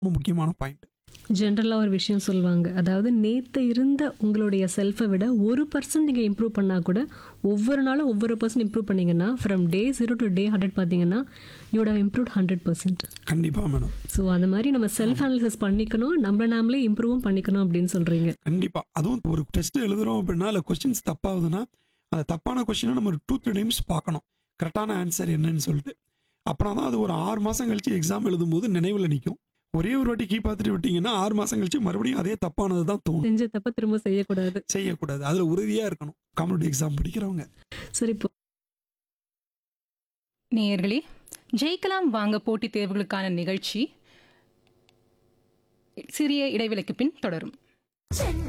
ரொம்ப முக்கியமான பாயிண்ட் ஜென்ரலாக ஒரு விஷயம் சொல்லுவாங்க அதாவது நேற்று இருந்த உங்களுடைய செல்ஃபை விட ஒரு பர்சன்ட் நீங்கள் இம்ப்ரூவ் பண்ணால் கூட ஒவ்வொரு நாளும் ஒவ்வொரு பர்சன்ட் இம்ப்ரூவ் பண்ணீங்கன்னா from day zero to day hundred பார்த்தீங்கன்னா you'd have improve hundred percent கண்டிப்பாக மேடம் ஸோ அந்த மாதிரி நம்ம செல்ஃப் அனாலிசிஸ் பண்ணிக்கணும் நம்மள நாமளே இம்ப்ரூவும் பண்ணிக்கணும் அப்படின்னு சொல்கிறீங்க கண்டிப்பாக அதுவும் ஒரு டெஸ்ட் எழுதுறோம் அப்படின்னா அதில் கொஸ்டின்ஸ் தப்பாகுதுன்னா அந்த தப்பான கொஸ்டினை நம்ம டூ த்ரீ டைம்ஸ் பார்க்கணும் கரெக்டான ஆன்சர் என்னன்னு சொல்லிட்டு அப்புறம் தான் அது ஒரு ஆறு மாதம் கழிச்சு எக்ஸாம் எழுதும்போது நினைவில் நிற்கும் ஒரே ஒரு வாட்டி கீ பார்த்துட்டு விட்டீங்கன்னா ஆறு மாதம் கழிச்சு மறுபடியும் அதே தப்பானது தான் தோணும் செஞ்ச தப்ப திரும்ப செய்யக்கூடாது செய்யக்கூடாது அதில் உறுதியாக இருக்கணும் காம்படிட்டிவ் எக்ஸாம் படிக்கிறவங்க சரி இப்போ நேயர்களே ஜெயிக்கலாம் வாங்க போட்டித் தேர்வுகளுக்கான நிகழ்ச்சி சிறிய இடைவெளிக்கு பின் தொடரும் சென்னை